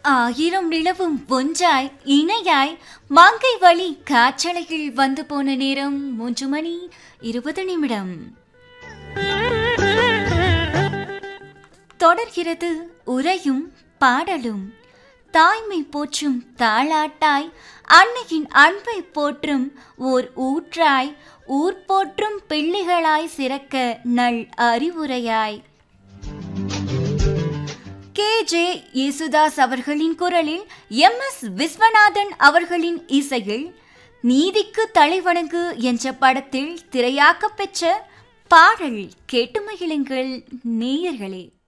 ஆயிரம் நிலவும் ஒன்றாய் இணையாய் மங்கை வழி காற்றலையில் வந்து போன நேரம் மூன்று மணி இருபது நிமிடம் தொடர்கிறது உரையும் பாடலும் தாய்மை போற்றும் தாளாட்டாய் அன்னையின் அன்பை போற்றும் ஓர் ஊற்றாய் ஊர் போற்றும் பிள்ளைகளாய் சிறக்க நல் அறிவுரையாய் கே ஜே யேசுதாஸ் அவர்களின் குரலில் எம் எஸ் விஸ்வநாதன் அவர்களின் இசையில் நீதிக்கு தலைவணங்கு என்ற படத்தில் திரையாக்கப் பெற்ற பாடல் கேட்டு மகிழுங்கள் நேயர்களே